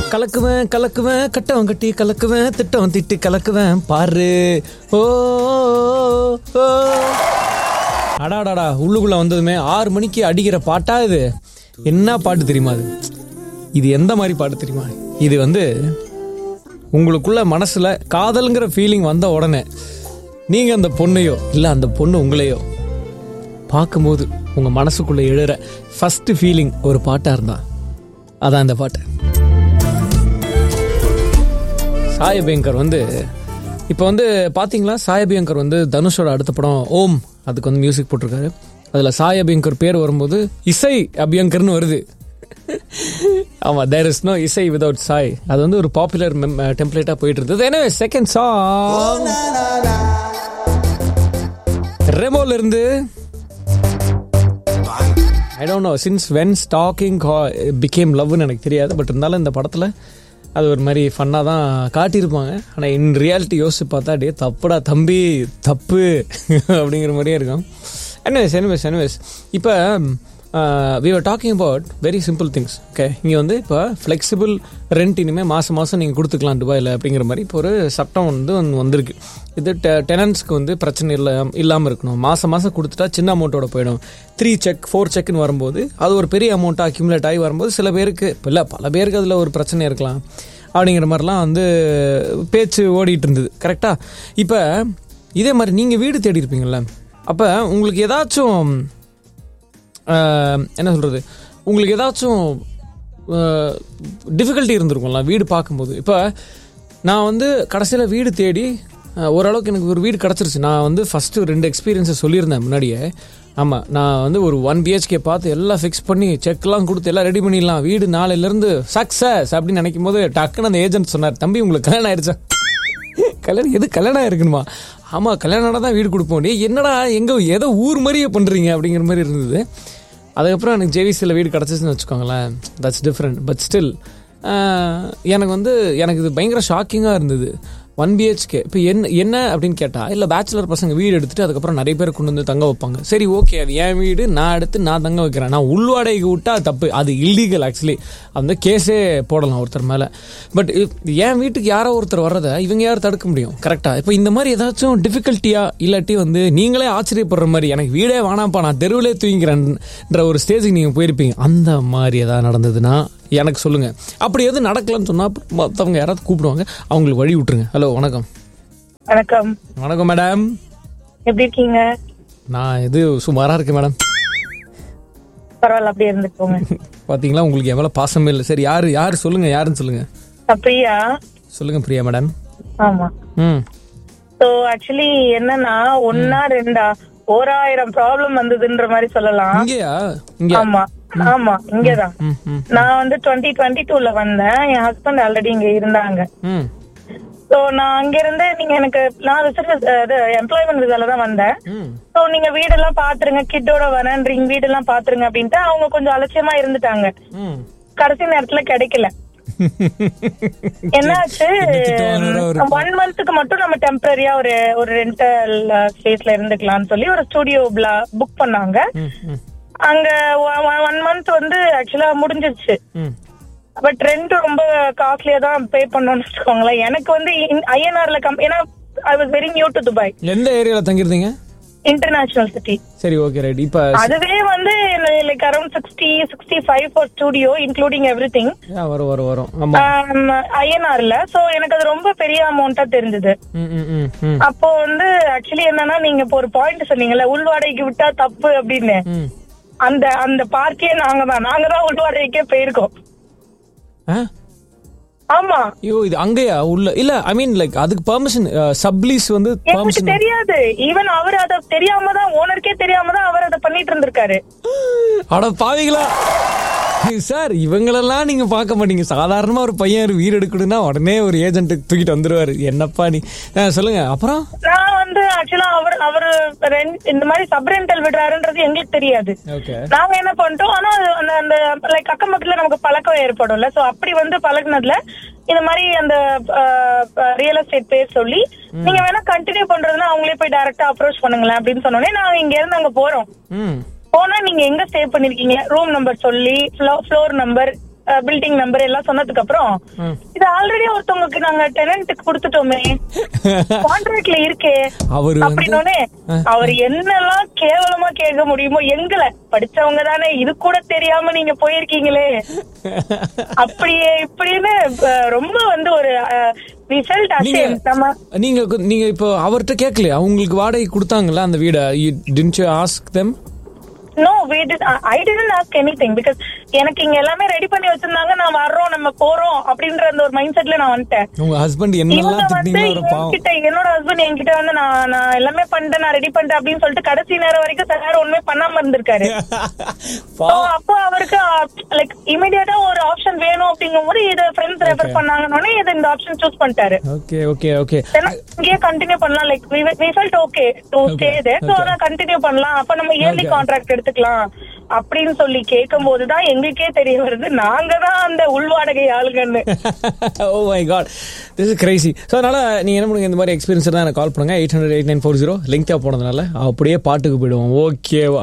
கலக்குவேன் கலக்குவேன் கட்டவன் கட்டி கலக்குவேன் திட்டவன் திட்டி கலக்குவேன் பாரு ஓ ஓ. அடாடாடா உள்ளுக்குள்ள வந்ததுமே ஆறு மணிக்கு அடிக்கிற பாட்டா இது என்ன பாட்டு தெரியுமா அது இது எந்த மாதிரி பாட்டு தெரியுமா இது வந்து உங்களுக்குள்ள மனசுல காதல்ங்கிற ஃபீலிங் வந்த உடனே நீங்க அந்த பொண்ணையோ இல்ல அந்த பொண்ணு உங்களையோ பார்க்கும்போது உங்க மனசுக்குள்ள எழுற ஃபர்ஸ்ட் ஃபீலிங் ஒரு பாட்டா இருந்தா அதான் இந்த பாட்டு சாயபயங்கர் வந்து இப்போ வந்து பாத்தீங்களா சாயபயங்கர் வந்து தனுஷோட அடுத்த படம் ஓம் அதுக்கு வந்து மியூசிக் போட்டிருக்காரு அதுல சாயபயங்கர் பேர் வரும்போது இசை அபியங்கர்னு வருது ஆமா there is no isai without Sai அது வந்து ஒரு பாப்புலர் டெம்ப்ளேட்டா போயிட்டு இருந்தது எனவே செகண்ட் சாங் ரெமோல இருந்து I don't know since when stalking became லவ்னு எனக்கு தெரியாது பட் இருந்தாலும் இந்த படத்தில் அது ஒரு மாதிரி ஃபன்னாக தான் காட்டியிருப்பாங்க ஆனால் இன் ரியாலிட்டி யோசிச்சு பார்த்தா டே தப்புடா தம்பி தப்பு அப்படிங்கிற மாதிரியே இருக்கும் எனிவேஸ் எனிவேஸ் எனிவேஸ் இப்போ we are talking about very simple things okay இங்கே வந்து இப்போ ஃப்ளெக்சிபிள் ரெண்ட் இனிமேல் மாதம் மாதம் நீங்கள் கொடுத்துக்கலாம் துபாயில் அப்படிங்கிற மாதிரி இப்போ ஒரு சட்டம் வந்து ஒன்று வந்திருக்கு இது டெனன்ஸ்க்கு வந்து பிரச்சனை இல்லை இல்லாமல் இருக்கணும் மாதம் மாதம் கொடுத்துட்டா சின்ன அமௌண்ட்டோட போயிடும் த்ரீ செக் ஃபோர் செக்னு வரும்போது அது ஒரு பெரிய அமௌண்ட்டாக அக்யூமுலேட் ஆகி வரும்போது சில பேருக்கு இப்போ இல்லை பல பேருக்கு அதில் ஒரு பிரச்சனை இருக்கலாம் அப்படிங்கிற மாதிரிலாம் வந்து பேச்சு ஓடிட்டு இருந்தது கரெக்டாக இப்போ இதே மாதிரி நீங்கள் வீடு தேடி இருப்பீங்கள்ல அப்போ உங்களுக்கு ஏதாச்சும் ஆஹ், என்ன சொல்கிறது உங்களுக்கு ஏதாச்சும் டிஃபிகல்ட்டி இருந்திருக்கும்ல வீடு பார்க்கும்போது இப்போ நான் வந்து கடைசியில் வீடு தேடி ஆஹ், ஓரளவுக்கு எனக்கு ஒரு வீடு கிடச்சிருச்சு நான் வந்து ஃபஸ்ட்டு ரெண்டு எக்ஸ்பீரியன்ஸை சொல்லியிருந்தேன் முன்னாடியே ஆமாம் நான் வந்து ஒரு ஒன் பிஹெச்கே பார்த்து எல்லாம் ஃபிக்ஸ் பண்ணி செக்லாம் கொடுத்து எல்லாம் ரெடி பண்ணிடலாம் வீடு நாளையிலேருந்து சக்ஸஸ் அப்படின்னு நினைக்கும் போது டக்குன்னு அந்த ஏஜென்ட் சொன்னார் தம்பி உங்களுக்கு கல்யாணம் ஆயிடுச்சா கல்யாணம் எது கல்யாணம் ஆயிருக்குமா ஆமாம் கல்யாணம் தான் வீடு கொடுப்போம் டேய் என்னடா எங்கே ஏதோ ஊர் மாதிரியே பண்ணுறீங்க அப்படிங்கிற மாதிரி இருந்தது அதுக்கப்புறம் எனக்கு ஜேவிசியில் வீடு கிடச்சிச்சுன்னு வச்சுக்கோங்களேன் தட்ஸ் டிஃப்ரெண்ட் பட் ஸ்டில் எனக்கு வந்து எனக்கு இது பயங்கர ஷாக்கிங்காக இருந்தது ஒன் பிஹெச்கே இப்போ என்ன என்ன அப்படின்னு கேட்டால் இல்லை பேச்சுலர் பசங்க வீடு எடுத்துட்டு அதுக்கப்புறம் நிறைய பேர் கொண்டு வந்து தங்க வைப்பாங்க சரி ஓகே அது என் வீடு நான் எடுத்து நான் தங்க வைக்கிறேன் நான் உள்வாடகைக்கு விட்டா தப்பு அது இல்லீகல் ஆக்சுவலி அந்த கேஸே போடலாம் ஒருத்தர் மேலே பட் என் வீட்டுக்கு யாரோ ஒருத்தர் வர்றதை இவங்க யாரும் தடுக்க முடியும் கரெக்டாக இப்போ இந்த மாதிரி ஏதாச்சும் டிஃபிகல்ட்டியா இல்லாட்டி வந்து நீங்களே ஆச்சரியப்படுற மாதிரி எனக்கு வீடே வேணாம்ப்பா நான் தெருவிலே தூங்கிக்கிறேன்ற ஒரு ஸ்டேஜுக்கு நீங்கள் போயிருப்பீங்க அந்த மாதிரி ஏதாவது நடந்ததுன்னா எனக்கு சொல்லுங்க அப்படி எதுவும் நடக்கலன்னு சொன்னா மற்றவங்க யாராவது கூப்பிடுவாங்க அவங்களுக்கு வழி விட்டுருங்க ஹலோ வணக்கம் வணக்கம் வணக்கம் மேடம் எப்படி இருக்கீங்க நான் இது சுமாரா இருக்கேன் மேடம் பரவாயில்ல அப்படியே இருந்துக்கோங்க பாத்தீங்களா உங்களுக்கு எவ்வளவு பாசமே இல்லை சரி யாரு யாரு சொல்லுங்க யாருன்னு சொல்லுங்க நான் பிரியா சொல்லுங்க பிரியா மேடம் ஆமா ம் சோ ஆக்சுவலி என்னன்னா ஒன்னா ரெண்டா ஓராயிரம் ப்ராப்ளம் வந்ததுன்ற மாதிரி சொல்லலாம் இங்கேயா இங்க ஆமா ஆமா இங்கதான் ம் ம் நான் வந்து டுவெண்ட்டி டுவெண்ட்டி டூல வந்தேன் என் ஹஸ்பண்ட் ஆல்ரெடி இங்க இருந்தாங்க ம் சோ நான் அங்க இருந்து நீங்க எனக்கு நான் ரிசர்வ் இது எம்ப்ளாய்மெண்ட் விசால தான் வந்தேன் ம் சோ நீங்க வீடெல்லாம் பாத்துருங்க கிட்டோட வரேன்றீங்க வீடெல்லாம் பாத்துருங்க அப்படின்ட்டு அவங்க கொஞ்சம் அலட்சியமா இருந்துட்டாங்க ம் கடைசி நேரத்துல கிடைக்கல என்னாச்சு திட்டுவாங்கடா ஒரு- ஒன் மந்த்துக்கு மட்டும் நம்ம டெம்பரரியா ஒரு ஒரு ரெண்டல் ஸ்பேஸ்ல இருந்துக்கலாம்னு சொல்லி ஒரு ஸ்டுடியோ புக் பண்ணாங்க ம் ம் அங்க ஒன் மந்த் வந்து ஆக்சுவலா முடிஞ்சிருச்சு ம் பட் ரெண்ட் ரொம்ப காஸ்ட்லியா தான் பே பண்ணணும்னு வச்சுக்கோங்களேன் எனக்கு வந்து ஐஎன்ஆர்ல கம் ஏன்னா I was very new to Dubai எந்த ஏரியால தங்கியிருந்தீங்க இன்டர்நேஷனல் சிட்டி சரி ஓகே ரைட் இப்ப அதுவே வந்து like around sixty sixty five for studio including everything ஆ, வரும் வரும் வரும் ஆமா ஐஎன்ஆர்ல சோ எனக்கு அது ரொம்ப பெரிய அமௌண்டா தெரிஞ்சது ம் ம் ம் ம் அப்போ வந்து ஆக்சுவலி என்னன்னா நீங்க இப்போ ஒரு பாயிண்ட் சொன்னீங்கல்ல உள்வாடகைக்கு விட்டா தப்பு அப்படின்னு ம் அந்த அந்த பார்க்கே நாங்க தான் நாங்க தான் உள்வாடகைக்கே போயிருக்கோம் ஆ ஆமா ஐயோ இது அங்கேயா உள்ள இல்ல ஐ மீன் லைக் அதுக்கு பெர்மிஷன் சப்லீஸ் வந்து எனக்கு பெர்மிஷன் தெரியாது ஈவன் அவர் அத தெரியாம தான் ஓனருக்கே தெரியாம தான் அவர் அதை பண்ணிட்டு இருந்திருக்காரு அட பாவிங்களா சார் இவங்களெல்லாம் நீங்க பார்க்க மாட்டீங்க சாதாரணமா ஒரு பையன் ஒரு வீடு எடுக்கணும்னா உடனே ஒரு ஏஜென்ட் தூக்கிட்டு வந்துருவாரு என்னப்பா நீ ஆ, சொல்லுங்க அப்புறம் நான் வந்து ஆக்சுவலா அவர் அவர் rent- இந்த மாதிரி சப் ரெண்டல் விடுறாருன்றது எங்களுக்கு தெரியாது ஓகே நாங்க என்ன பண்ணிட்டோம் ஆனா அது அந்த அந்த லைக் அக்கம் பக்கத்துல நமக்கு பழக்கம் ஏற்படும்ல சோ அப்படி வந்து பழகுனதுல இந்த மாதிரி அந்த ரியல் எஸ்டேட் பேர் சொல்லி நீங்க வேணா கண்டினியூ பண்றதுன்னா அவங்களே போய் டைரக்டா அப்ரோச் பண்ணுங்களேன் அப்படின்னு சொன்னோடனே நாங்க இங்க இருந்து அங்க போறோம் ம் போனா நீங்க எங்க ஸ்டே பண்ணிருக்கீங்க ரூம் நம்பர் சொல்லி ஃப்ளோர் நம்பர் பில்டிங் நம்பர் எல்லாம் சொன்னதுக்கு அப்புறம் இது ஆல்ரெடி ஒருத்தவங்களுக்கு நாங்க டெனன்ட்டுக்கு கொடுத்துட்டோமே கான்ட்ராக்ட்ல இருக்கே அவரு வந்து- அப்படின்னோடனே அவர் என்னெல்லாம் கேவலமா கேட்க முடியுமோ எங்களை படிச்சவங்க தானே இது கூட தெரியாம நீங்க போயிருக்கீங்களே அப்படியே இப்படின்னு அஹ், ரொம்ப வந்து ஒரு வி ஃபெல்ட் நீங்க அஷேம் நம்ம நீங்க நீங்க இப்போ அவர்கிட்ட கேட்கலையா அவங்களுக்கு வாடகை கொடுத்தாங்களா அந்த வீடை didn't you ask them no we did ஐ didn't ask anything பிகாஸ் எனக்கு இங்க எல்லாமே ரெடி பண்ணி வச்சிருந்தாங்க நான் வர்றோம் நம்ம போறோம் அப்படின்ற அந்த ஒரு மைண்ட் செட்ல நான் வந்துட்டேன் உங்க ஹஸ்பண்ட் இவங்க என்னெல்லாம் வந்து திட்டிங்களோ ஒரு பாவம் என்கிட்ட என்னோட ஹஸ்பண்ட் என்கிட்ட வந்து நான் நான் எல்லாமே பண்ணிட்டேன் நான் ரெடி பண்ணிட்டேன் அப்படின்னு சொல்லிட்டு கடைசி நேரம் வரைக்கும் சார் ஒண்ணுமே பண்ணாம இருந்திருக்காரு So, பாவம். அப்போ அவருக்கு லைக் இமிடியேட்டா ஒரு ஆப்ஷன் வேணும் அப்படிங்கும் போது இதை ஃப்ரெண்ட்ஸ் ரெஃபர் பண்ணாங்கன்னு இது இந்த ஆப்ஷன் சூஸ் பண்ணிட்டாரு ஓகே ஓகே ஓகே ஏன்னா இங்கேயே கண்டினியூ பண்ணலாம் like we felt okay to stay there so அதான் கண்டினியூ பண்ணலாம் அப்ப நம்ம இயர்லி Okay. கான்ட்ராக்ட் எடுத்துக்கலாம் அப்படின்னு சொல்லி கேட்கும் போதுதான் எங்களுக்கே தெரிய வருது நாங்க தான் அந்த உள்வாடகை ஆளுங்கன்னு oh my god this is crazy so அதனால நீங்க என்ன பண்ணுங்க இந்த மாதிரி எக்ஸ்பீரியன்ஸ் தான் எனக்கு கால் பண்ணுங்க eight hundred eight nine four zero link போனதுனால அப்படியே பாட்டுக்கு போயிடுவோம் ஓகேவா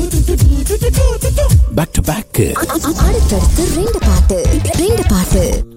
பேக் டு பேக் அடுத்தடுத்து ரெண்டு பாட்டு ரெண்டு பாட்டு